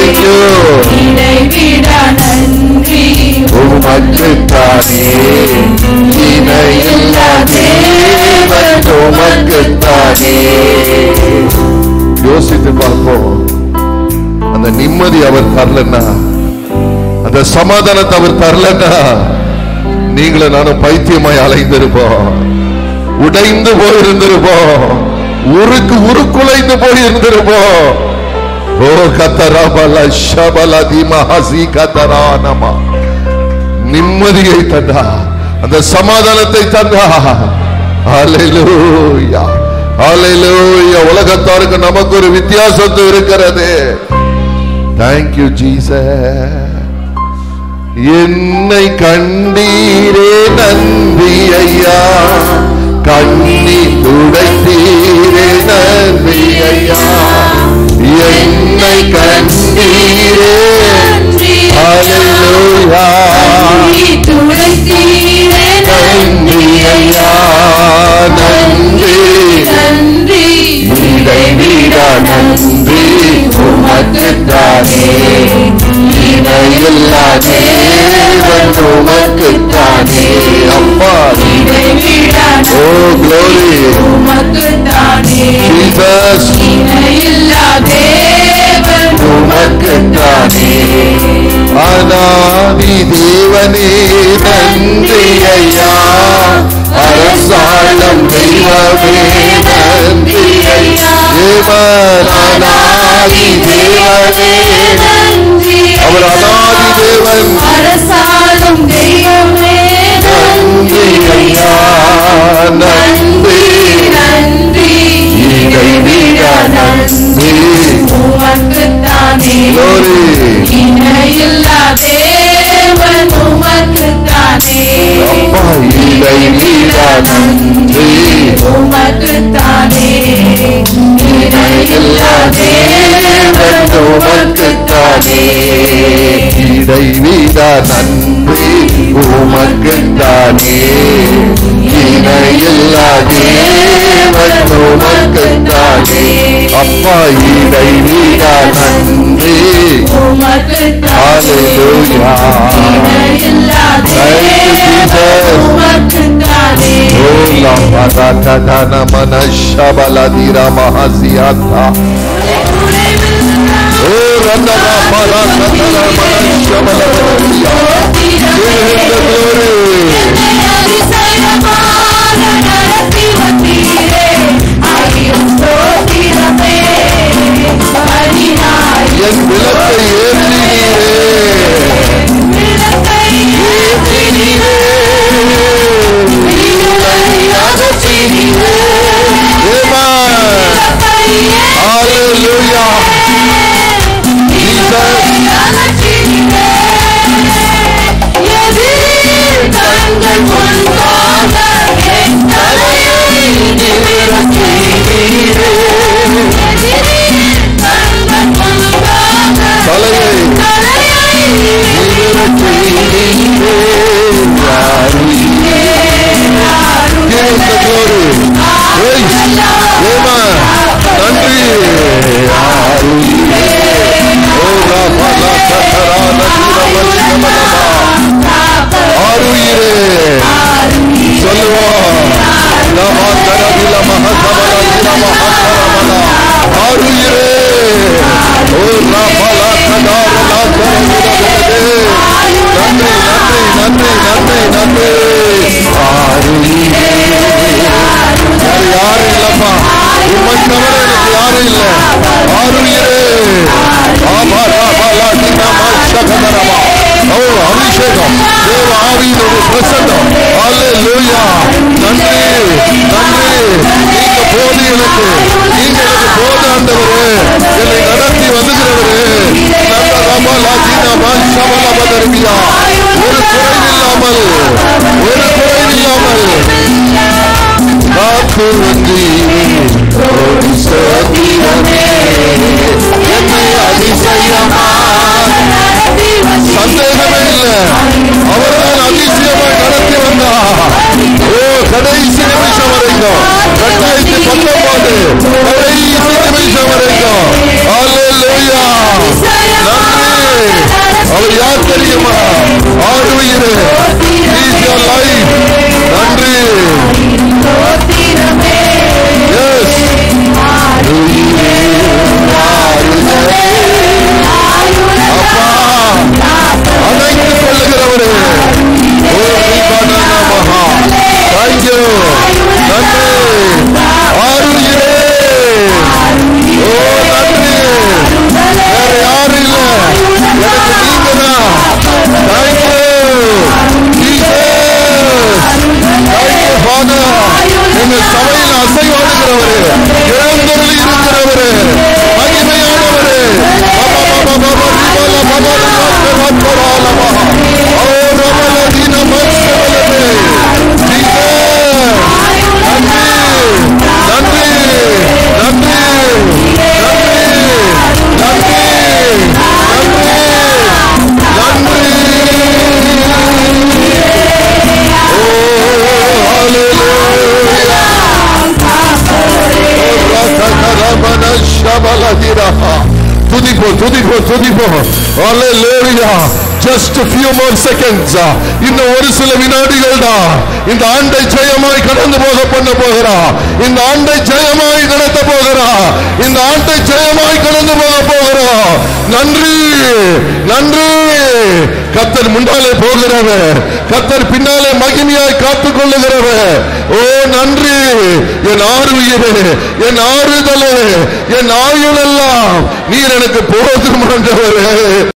Thank you இடைவிடா நன்றி உமக்குத்தானே இணையில்லா தேவன் உமக்குத்தானே யோசித்து பார்ப்போம் அந்த நிம்மதி அவர் தரலன்னா அந்த சமாதானத்தை அவர் தரலன்னா நீங்களும் நானும் பைத்தியமாய் அலைந்திருப்போம் உடைந்து போயிருந்திருப்போம் உருக்கு உருக்குலைந்து போயிருந்திருப்போம் ஓ கத்தராபல ஷபல திமஹசி கதரானமா நிம்மதியை தந்தா அந்த சமாதானத்தை தந்தா ஹalleluya ஹalleluya உலகத்தாருக்கு நமக்கு ஒரு வித்தியாசம் இருக்கிறது thank you jesus என்னை கண்டீரே நன்றி ஐயா கண்ணி துடைத்தீரே நன்றி ஐயா என்னை கண்டீரே ஹalleluya துடைத்தீரே நன்றி ஐயா நன்றி நன்றி இடைவிடா நன்றி உமக்குத்தானே இணையில்லா தேவன் உமக்குத்தானே அப்பா இடைவிடா ஓ க்ளோரி உமக்குத்தானே ஜீசஸ் இணையில்லா தேவன் உமக்குத்தானே அனாதி தேவனே நன்றி ஐயா அரசாளம் தெய்வமே நன்றி ஐயா தேவன் அனாதி தேவனே நன்றி அவர் அனாதி தேவன் அரசாளும் தெய்வமே நன்றி ஐயா நன்றி நன்றி இடைவிடா நன்றி உமக்குத்தானே Glory. இணையில்லா தேவன் உமக்குத்தானே அப்பா இடைவிடா நன்றி உமக்குத்தானே இணையில்லா தேவன் உமக்குத்தானே இடைவிடா நன்றி உமக்குத்தானே இணையில்லா தேவன் உமக்குத்தானே அப்பா இடைவிடா நன்றி உமக்குத்தானே Hallelujah. இணையில்லா Thank you, Jesus. உமக்குத்தானே Oh, la paratadana manashabaladira mahasiata. Oh, randana paratadana manashabaladira. Give him the glory. அதிசயமாக நடத்தி வந்தீரே ஆகியும் ஸ்தோத்திரமே பதினாய் என் விளக்கை ஏற்றினீரே விளக்கை ஏற்றினீரே அகற்றினீரே Amen. Hallelujah. Jesus. அகற்றினீரே எதிர் கண்கள் முன்பாக என் தலையை நிமிரச் செய்தீரே. எதிர் கண்கள் முன்பாக தலையை தலையை நிமிரச் செய்தீரே. யாருமே Give him the glory. Praise. Amen. நன்றி ஆருயிரே. ஓ ராபா லா கதரா நதிர வசிகமனமா. ஆருயிரே. சொல்லுவோம். லமா தரவில மகசபல திர மகசரமனா. ஆருயிரே. ஓ ராபா லா கதார லா தரவில விலதே. நன்றி நன்றி நன்றி நன்றி நன்றி ஆருயிரே வேற யாரும் இல்லப்பா உண்மை தவிர எனக்கு யாரும் இல்ல ஆருயிரே ஆபா ராபா லா தினமா சகதரமா ஓ அபிஷேகம் தேவ ஆவியினுடைய பிரசன்னம் அல்லேலூயா நன்றி நன்றி நீங்க போது எனக்கு நீங்க எனக்கு போது ஆண்டவரே என்னை நடத்தி வந்துகிறவரே நல்ல ராபா லா தினமா சபல பதர்மியா ஒரு குறைவில்லாமல் ஒரு குறைவில்லாமல் காத்து வந்தீரே ஓடி சோதிரமே என்னை அதிசயமா சந்தேகமே இல்ல அவர்தான் அதிசயமாய் நடத்தி வந்தார் ஓ கடைசி நிமிஷம் வரைக்கும் ரெண்டாயிரத்தி பத்தொன்பது கடைசி நிமிஷம் வரைக்கும் அல்லேலூயா அவர் யார் தெரியுமா ஆடுவீரே He's your life. நன்றி Yes. ஆடுவீரே, ஆடுவீரே. அப்பா அணைத்துக் கொள்ளுகிறவரே ஓ மகா தேங்க்யூ நன்றி ஆறுகிறே ஓ நன்றி வேற யாரும் இல்ல எனக்கு நீங்க தான் தேங்க்யூ தேங்க்யூ ஃபாதர் எங்க சபையில் அசைவாடுகிறவரே இழந்தொருள் இருக்கிறவரே மகிமையானவரே பாபா பாபா பாபா பாபா பாபா பாபா பாபா ஓ ரமல தீன மத்சவலமே நன்றி நன்றி நன்றி நன்றி நன்றி நன்றி ஓ ஹalleluya துதிப்போ துதிப்போ துதிப்போ Hallelujah. Just a few more seconds. இன்னும் ஒரு சில வினாடிகள் தான் இந்த ஆண்டை ஜெயமாய் கடந்து போக பண்ண போகிறா இந்த ஆண்டை ஜெயமாய் நடத்த போகிறா இந்த ஆண்டை ஜெயமாய் கடந்து போக போகிறா நன்றி நன்றி கத்தர் முன்னாலே போகிறவர் கத்தர் பின்னாலே மகிமையாய் காத்துக் கொள்ளுகிறவர் ஓ நன்றி என் ஆறுயிரே என் ஆறுதலே என் ஆயுளெல்லாம் நீர் எனக்கு போதும்